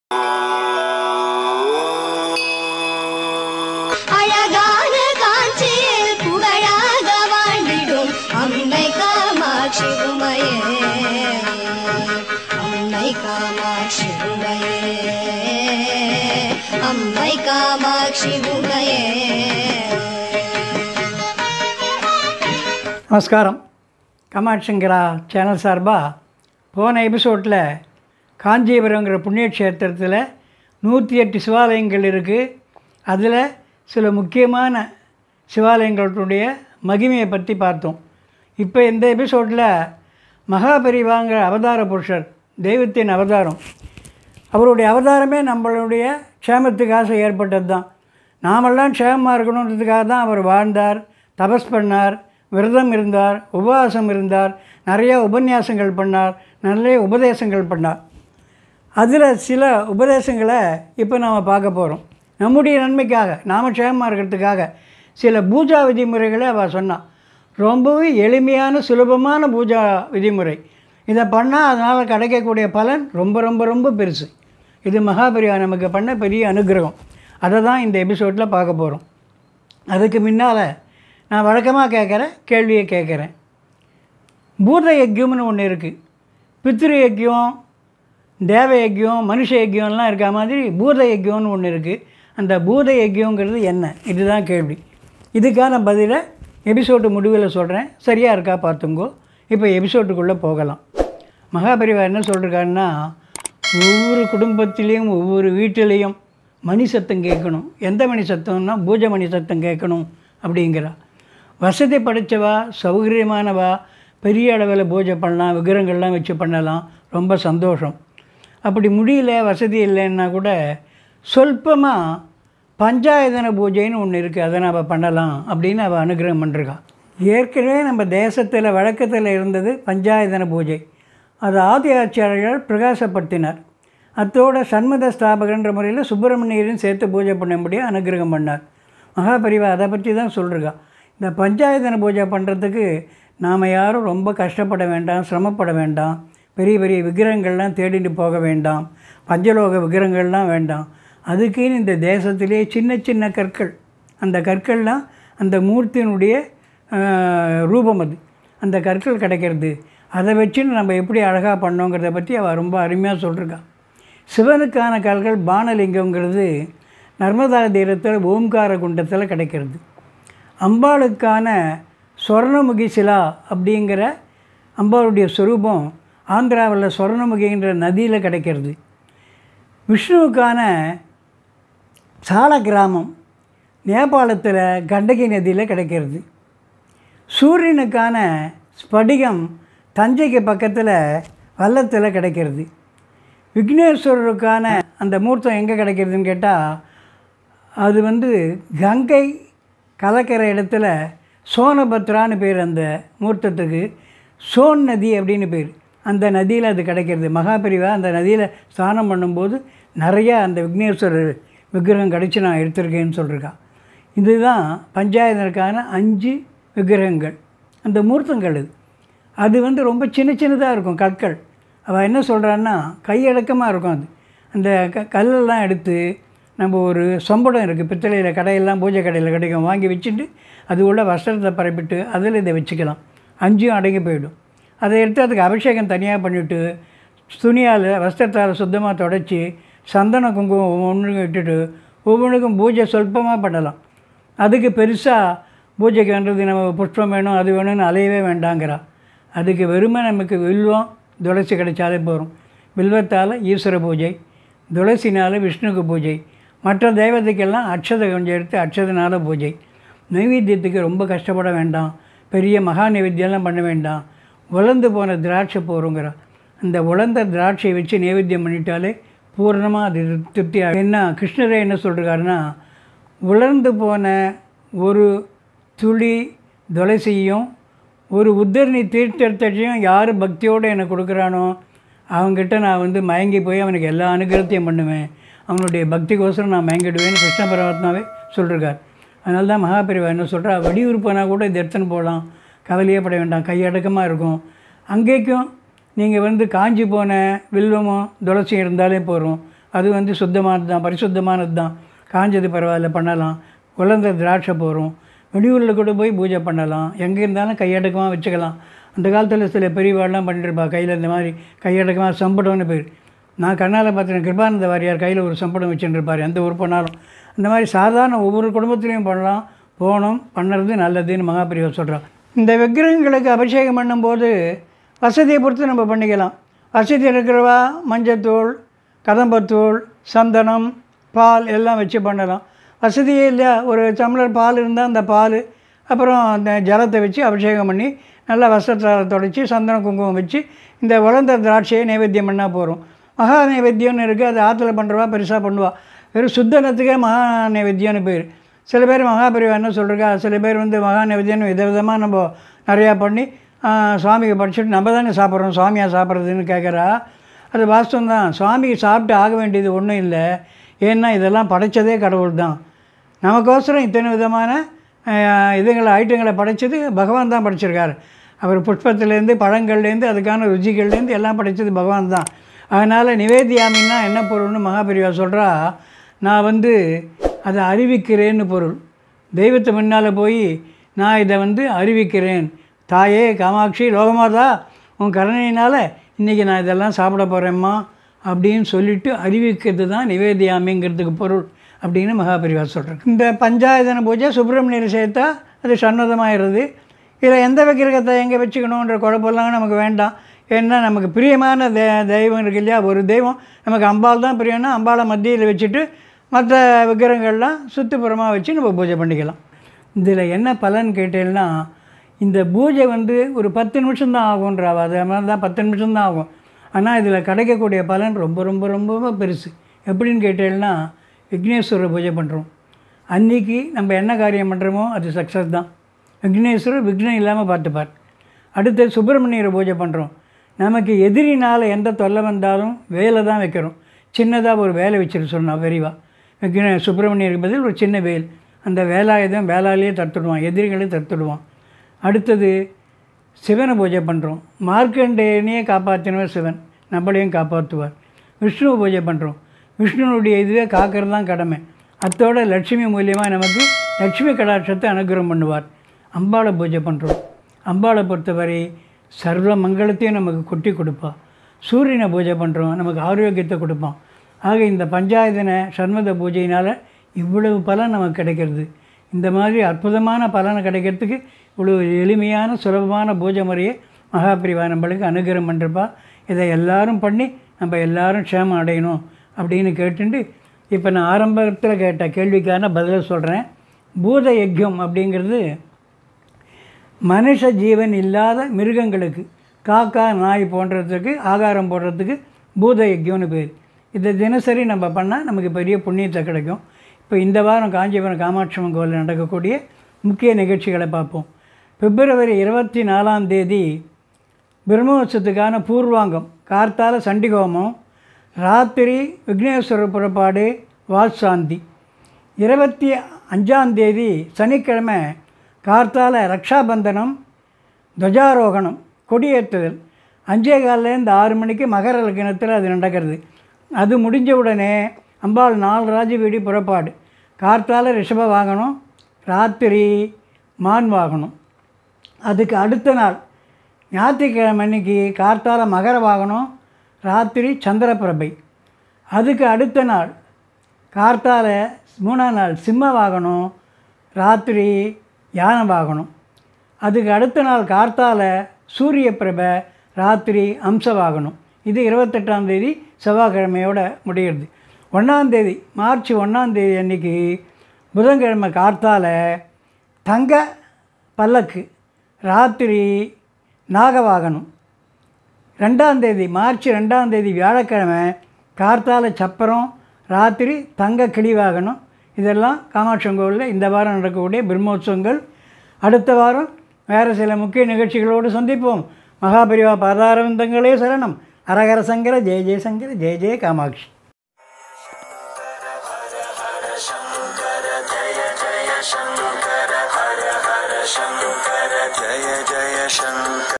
அழகான காஞ்சியில் புகழாக வாழ்ந்திடும் அம்மை காமாட்சி உமையே அம்மை காமாட்சி உமையே அம்மை காமாட்சி உமையே நமஸ்காரம் காமாட்சிங்கரா சேனல் சார்பாக போன எபிசோடில் காஞ்சிபுரங்கிற புண்ணிய க்ஷேத்திரத்தில் நூற்றி எட்டு சிவாலயங்கள் இருக்குது அதில் சில முக்கியமான சிவாலயங்களுடைய மகிமையை பற்றி பார்த்தோம் இப்போ இந்த எபிசோடில் மகாபரிவாங்கிற அவதார புருஷர் தெய்வத்தின் அவதாரம் அவருடைய அவதாரமே நம்மளுடைய க்ஷேமத்துக்காக ஏற்பட்டது தான் நாமெல்லாம் க்ஷேமமாக இருக்கணுன்றதுக்காக தான் அவர் வாழ்ந்தார் தபஸ் பண்ணார் விரதம் இருந்தார் உபவாசம் இருந்தார் நிறைய உபன்யாசங்கள் பண்ணார் நிறைய உபதேசங்கள் பண்ணார் அதில் சில உபதேசங்களை இப்போ நாம் பார்க்க போகிறோம் நம்முடைய நன்மைக்காக நாம் க்ஷேமமாக இருக்கிறதுக்காக சில பூஜா விதிமுறைகளை அவள் சொன்னான் ரொம்பவே எளிமையான சுலபமான பூஜா விதிமுறை இதை பண்ணால் அதனால் கிடைக்கக்கூடிய பலன் ரொம்ப ரொம்ப ரொம்ப பெருசு இது மகாபரியா நமக்கு பண்ண பெரிய அனுகிரகம் அதை தான் இந்த எபிசோடில் பார்க்க போகிறோம் அதுக்கு முன்னால் நான் வழக்கமாக கேட்குற கேள்வியை கேட்குறேன் பூத யஜ்யம்னு ஒன்று இருக்குது பித்ரு யஜ்யம் தேவ யஜ்யம் மனுஷ யஜ்யம்லாம் இருக்க மாதிரி பூத யஜ்யம்னு ஒன்று இருக்குது அந்த பூத யஜ்யங்கிறது என்ன இதுதான் கேள்வி இதுக்கான பதிலை எபிசோடு முடிவில் சொல்கிறேன் சரியாக இருக்கா பார்த்துங்கோ இப்போ எபிசோட்டுக்குள்ளே போகலாம் மகாபரிவா என்ன சொல்லிருக்காருன்னா ஒவ்வொரு குடும்பத்திலையும் ஒவ்வொரு வீட்டிலையும் மணி சத்தம் கேட்கணும் எந்த மணி சத்தம்னா பூஜை மணி சத்தம் கேட்கணும் அப்படிங்கிறா வசதி படைச்சவா சௌகரியமானவா பெரிய அளவில் பூஜை பண்ணலாம் விக்கிரங்கள்லாம் வச்சு பண்ணலாம் ரொம்ப சந்தோஷம் அப்படி முடியல வசதி இல்லைன்னா கூட சொல்பமாக பஞ்சாயதன பூஜைன்னு ஒன்று இருக்குது அதை நம்ம பண்ணலாம் அப்படின்னு அவள் அனுகிரகம் பண்ணிருக்கான் ஏற்கனவே நம்ம தேசத்தில் வழக்கத்தில் இருந்தது பஞ்சாயதன பூஜை அது ஆதி ஆச்சாரியர்கள் பிரகாசப்படுத்தினார் அத்தோட சண்மத ஸ்தாபகன்ற முறையில் சுப்பிரமணியரையும் சேர்த்து பூஜை பண்ணும்படி அனுகிரகம் பண்ணார் மகாபரிவா அதை பற்றி தான் சொல்லிருக்கா இந்த பஞ்சாயதன பூஜை பண்ணுறதுக்கு நாம் யாரும் ரொம்ப கஷ்டப்பட வேண்டாம் சிரமப்பட வேண்டாம் பெரிய பெரிய விக்கிரகங்கள்லாம் தேடிட்டு போக வேண்டாம் பஞ்சலோக விக்கிரகங்கள்லாம் வேண்டாம் அதுக்குன்னு இந்த தேசத்திலே சின்ன சின்ன கற்கள் அந்த கற்கள்லாம் அந்த மூர்த்தியினுடைய ஆஹ், ரூபம் அது அந்த கற்கள் கிடைக்கிறது அதை வச்சுன்னு நம்ம எப்படி அழகாக பண்ணோங்கிறத பற்றி அவள் ரொம்ப அருமையாக சொல்லிருக்கா சிவனுக்கான கல்கள் பானலிங்கங்கிறது நர்மதா தீரத்தில் ஓம்கார குண்டத்தில் கிடைக்கிறது அம்பாளுக்கான சொர்ணமுகி சிலா அப்படிங்கிற அம்பாளுடைய ஸ்வரூபம் ஆந்திராவில் சொர்ணமுகின்ற நதியில் கிடைக்கிறது விஷ்ணுவுக்கான சால கிராமம் நேபாளத்தில் கண்டகி நதியில் கிடைக்கிறது சூரியனுக்கான ஸ்படிகம் தஞ்சைக்கு பக்கத்தில் வல்லத்தில் கிடைக்கிறது விக்னேஸ்வரருக்கான அந்த மூர்த்தம் எங்கே கிடைக்கிறதுன்னு கேட்டால் அது வந்து கங்கை கலக்கிற இடத்துல சோனபத்ரான்னு பேர் அந்த மூர்த்தத்துக்கு சோன் நதி அப்படின்னு பேர் அந்த நதியில் அது கிடைக்கிறது மகாபிரிவா அந்த நதியில் ஸ்நானம் பண்ணும்போது நிறையா அந்த விக்னேஸ்வரர் விக்கிரகம் கிடச்சி நான் எடுத்திருக்கேன்னு சொல்லியிருக்கா இதுதான் பஞ்சாயத்திற்கான அஞ்சு விக்கிரகங்கள் அந்த மூர்த்தங்கள் இது அது வந்து ரொம்ப சின்ன சின்னதாக இருக்கும் கற்கள் அவள் என்ன சொல்கிறான்னா கையடக்கமாக இருக்கும் அது அந்த க கல்லெல்லாம் எடுத்து நம்ம ஒரு சொம்படம் இருக்குது பித்தளையில் கடையெல்லாம் பூஜை கடையில் கிடைக்கும் வாங்கி வச்சுட்டு அது உள்ள வஸ்திரத்தை பரப்பிட்டு அதில் இதை வச்சுக்கலாம் அஞ்சும் அடங்கி போயிடும் அதை எடுத்து அதுக்கு அபிஷேகம் தனியாக பண்ணிவிட்டு துணியால் வஸ்திரத்தால் சுத்தமாக தொடச்சி சந்தன குங்குமம் ஒவ்வொன்றுக்கும் இட்டுட்டு ஒவ்வொன்றுக்கும் பூஜை சொல்பமாக பண்ணலாம் அதுக்கு பெருசாக பூஜைக்கு வேண்டது நம்ம புஷ்பம் வேணும் அது வேணும்னு அலையவே வேண்டாங்கிறா அதுக்கு வெறுமை நமக்கு வில்வம் துளசி கிடைச்சாலே போதும் வில்வத்தால் ஈஸ்வர பூஜை துளசினால் விஷ்ணுக்கு பூஜை மற்ற தெய்வத்துக்கெல்லாம் அக்ஷதை கொஞ்சம் எடுத்து அக்ஷதனால பூஜை நைவேத்தியத்துக்கு ரொம்ப கஷ்டப்பட வேண்டாம் பெரிய மகா நைவேத்தியம்லாம் பண்ண வேண்டாம் உலர்ந்து போன திராட்சை போகிறோங்கிற அந்த உலர்ந்த திராட்சையை வச்சு நைவேத்தியம் பண்ணிட்டாலே பூர்ணமாக அது திருப்தி ஆகும். என்ன கிருஷ்ணரே என்ன சொல்கிறாருன்னா உலர்ந்து போன ஒரு துளி துளசியும் ஒரு உத்தரணி தீர்த்தத்தையும் யார் பக்தியோடு எனக்கு கொடுக்குறானோ அவங்ககிட்ட நான் வந்து மயங்கி போய் அவனுக்கு எல்லா அனுகிரகத்தையும் பண்ணுவேன் அவனுடைய பக்திக்கோசரம் நான் மயங்கிடுவேன்னு கிருஷ்ண பரமாத்மாவே சொல்லிருக்கார் அதனால தான் மகாபிரிவா என்ன சொல்கிறா வெளியூர் போனால் கூட இது எடுத்துன்னு போகலாம் கவலையே பட வேண்டாம் கையடக்கமாக இருக்கும் அங்கேக்கும் நீங்கள் வந்து காஞ்சி போன வில்வமும் துளசியும் இருந்தாலே போகிறோம் அது வந்து சுத்தமானது தான் பரிசுத்தமானது தான் காஞ்சது பரவாயில்ல பண்ணலாம் உலர்ந்த திராட்சை போகிறோம் வெளியூரில் கூட போய் பூஜை பண்ணலாம் எங்கே இருந்தாலும் கையடக்கமாக வச்சுக்கலாம் அந்த காலத்தில் சில பெரியவாள்லாம் பண்ணிட்டுருப்பா கையில் இந்த மாதிரி கையடக்கமாக சம்படம்னு பேர் நான் கண்ணால் பார்த்தேன் கிருபானந்த வாரியார் கையில் ஒரு சம்படம் வச்சுட்டு இருப்பார் எந்த ஊர் போனாலும் அந்த மாதிரி சாதாரண ஒவ்வொரு குடும்பத்துலேயும் பண்ணலாம் போகணும் பண்ணுறது நல்லதுன்னு மகாபிரிவா சொல்கிறான் இந்த விக்கிரகங்களுக்கு அபிஷேகம் பண்ணும்போது வசதியை பொறுத்து நம்ம பண்ணிக்கலாம் வசதி இருக்கிறவா மஞ்சத்தூள் கதம்பத்தூள் சந்தனம் பால் எல்லாம் வச்சு பண்ணலாம் வசதியே இல்லையா ஒரு டம்ளர் பால் இருந்தால் அந்த பால் அப்புறம் அந்த ஜலத்தை வச்சு அபிஷேகம் பண்ணி நல்லா வஸ்திரத்தால் தொடச்சி சந்தன குங்குமம் வச்சு இந்த உலர்ந்த திராட்சையை நைவேத்தியம் பண்ணால் போகிறோம் மகா நைவேத்தியம்னு இருக்குது அது ஆற்றுல பண்ணுறவா பெருசாக பண்ணுவா வெறும் சுத்தனத்துக்கே மகா நைவேத்தியம்னு பேர் சில பேர் மகாபிரிவா என்ன சொல்கிறா சில பேர் வந்து மகா நைவேத்தியம்னு விதவிதமாக நம்ம நிறையா பண்ணி ஆ, சுவாமிக்கு படிச்சுட்டு நம்ம தானே சாப்பிட்றோம் சுவாமியாக சாப்பிட்றதுன்னு கேட்குறா அது வாஸ்தவம் தான் சுவாமிக்கு சாப்பிட்டு ஆக வேண்டியது ஒன்றும் இல்லை ஏன்னா இதெல்லாம் படைச்சதே கடவுள் தான் நமக்கோசரம் இத்தனை விதமான அஹ், இதுங்களை ஐட்டங்களை படைச்சது பகவான் தான் படைச்சிருக்காரு அவர் புஷ்பத்துலேருந்து பழங்கள்லேருந்து அதுக்கான ருச்சிகள்லேருந்து எல்லாம் படைச்சது பகவான் தான் அதனால் நிவேதியாமின்னா என்ன பொருள்னு மகாபெரிவா சொல்கிறா நான் வந்து அதை அறிவிக்கிறேன்னு பொருள் தெய்வத்தை முன்னால் போய் நான் இதை வந்து அறிவிக்கிறேன் தாயே காமாட்சி லோகமாதா உன் கருணையினால் இன்றைக்கி நான் இதெல்லாம் சாப்பிட போகிறேம்மா அப்படின்னு சொல்லிட்டு அறிவிக்கிறது தான் நிவேதியாமிங்கிறதுக்கு பொருள் அப்படின்னு மகாபரிவா சொல்கிறேன் இந்த பஞ்சாயதன பூஜை சுப்பிரமணியர் சேர்த்தா அது சன்னதமாகிடுது இதில் எந்த விக்கிரகத்தை எங்கே வச்சுக்கணுன்ற குழப்பம்லாம் நமக்கு வேண்டாம் ஏன்னா நமக்கு பிரியமான தெ தெய்வம் இருக்கு இல்லையா ஒரு தெய்வம் நமக்கு அம்பாள் தான் பிரியம்னா அம்பாளை மத்தியில் வச்சுட்டு மற்ற விக்கிரகங்கள்லாம் சுற்றுப்புறமாக வச்சு நம்ம பூஜை பண்ணிக்கலாம் இதில் என்ன பலன் கேட்டேன்னா இந்த பூஜை வந்து ஒரு பத்து நிமிஷம் தான் ஆகுன்றாவா அது மாதிரி தான் பத்து நிமிஷம் தான் ஆகும் ஆனால் இதில் கிடைக்கக்கூடிய பலன் ரொம்ப ரொம்ப ரொம்ப பெருசு எப்படின்னு கேட்டேன்னா விக்னேஸ்வரர் பூஜை பண்ணுறோம் அன்றைக்கி நம்ம என்ன காரியம் பண்ணுறோமோ அது சக்ஸஸ் தான் விக்னேஸ்வரர் விக்னம் இல்லாமல் பார்த்துப்பார் அடுத்து சுப்பிரமணியரை பூஜை பண்ணுறோம் நமக்கு எதிரினால் எந்த தொல்லை வந்தாலும் வேலை தான் வைக்கிறோம் சின்னதாக ஒரு வேலை வச்சிரு சொன்னா பெரியவா விக்ன சுப்பிரமணியருக்கு பதில் ஒரு சின்ன வேல் அந்த வேலாயுதம் வேலாலேயே தடுத்துடுவான் எதிரிகளை தடுத்துடுவான் அடுத்தது சிவனை பூஜை பண்ணுறோம் மார்க்கண்டேயனையே காப்பாற்றினவர் சிவன் நம்மளையும் காப்பாற்றுவார் விஷ்ணுவை பூஜை பண்ணுறோம் விஷ்ணுனுடைய இதுவே காக்கிறது தான் கடமை அத்தோட லட்சுமி மூலியமாக நமக்கு லட்சுமி கடாட்சத்தை அனுகிரகம் பண்ணுவார் அம்பாளை பூஜை பண்ணுறோம் அம்பாளை பொறுத்தவரை சர்வ மங்களத்தையும் நமக்கு கொட்டி கொடுப்பா சூரியனை பூஜை பண்ணுறோம் நமக்கு ஆரோக்கியத்தை கொடுப்பான் ஆக இந்த பஞ்சாயத்தின சண்மத பூஜையினால் இவ்வளவு பலன் நமக்கு கிடைக்கிறது இந்த மாதிரி அற்புதமான பலனை கிடைக்கிறதுக்கு இவ்வளவு எளிமையான சுலபமான பூஜை முறையை மகாபிரிவா நம்மளுக்கு அனுகிரகம் பண்ணிருப்பா இதை எல்லாரும் பண்ணி நம்ம எல்லாரும் க்ஷேமம் அடையணும் அப்படின்னு கேட்டுட்டு இப்போ நான் ஆரம்பத்தில் கேட்ட கேள்விக்கான பதிலை சொல்கிறேன் பூத யஜ்யம் அப்படிங்கிறது மனுஷ ஜீவன் இல்லாத மிருகங்களுக்கு காக்கா நாய் போன்றதுக்கு ஆகாரம் போடுறதுக்கு பூத யஜ்யம்னு பேர் இதை தினசரி நம்ம பண்ணால் நமக்கு பெரிய புண்ணியத்தை கிடைக்கும் இப்போ இந்த வாரம் காஞ்சிபுரம் காமாட்சி அம்மன் கோவிலில் நடக்கக்கூடிய முக்கிய நிகழ்ச்சிகளை பார்ப்போம் பிப்ரவரி இருபத்தி நாலாம் தேதி பிரம்மோற்சவத்துக்கான பூர்வாங்கம் கார்த்தால சண்டிகோமம் ராத்திரி விக்னேஸ்வரர் புறப்பாடு வாத்சாந்தி இருபத்தி அஞ்சாம் தேதி சனிக்கிழமை கார்த்தால ரக்ஷாபந்தனம் துவஜாரோகணம் கொடியேற்றுதல் அஞ்சே காலிலேருந்து ஆறு மணிக்கு மகர லக்னத்தில் அது நடக்கிறது அது முடிஞ்ச உடனே அம்பாள் நாலு ராஜ வீடி புறப்பாடு கார்த்தால ரிஷப வாகனம் ராத்திரி மான் வாகனம் அதுக்கு அடுத்த நாள் ஞாயிற்றுக்கிழமை அன்னைக்கு கார்த்தால மகர வாகனம் ராத்திரி சந்திரபிரபை அதுக்கு அடுத்த நாள் கார்த்தால மூணாம் நாள் சிம்ம வாகனம் ராத்திரி யானை வாகனம் அதுக்கு அடுத்த நாள் கார்த்தால சூரிய பிரபை ராத்திரி அம்ச வாகனம் இது இருபத்தெட்டாம் தேதி செவ்வாய்க்கிழமையோட முடிகிறது ஒன்றாந்தேதி மார்ச் ஒன்றாந்தேதி அன்னைக்கு புதன்கிழமை கார்த்தால தங்க பல்லக்கு ராத்திரி நாகவாகனம் ரெண்டாம் தேதி மார்ச் ரெண்டாம் தேதி வியாழக்கிழமை கார்த்தால சப்பரம் ராத்திரி தங்க கிளி வாகனம் இதெல்லாம் காமாட்சி கோவிலில் இந்த வாரம் நடக்கக்கூடிய பிரம்மோற்சவங்கள் அடுத்த வாரம் வேறு சில முக்கிய நிகழ்ச்சிகளோடு சந்திப்போம் மகாபரிவா பாதாரவிந்தங்களே சரணம் அரகர சங்கர ஜெய ஜெயசங்கர ஜெய ஜெய காமாட்சி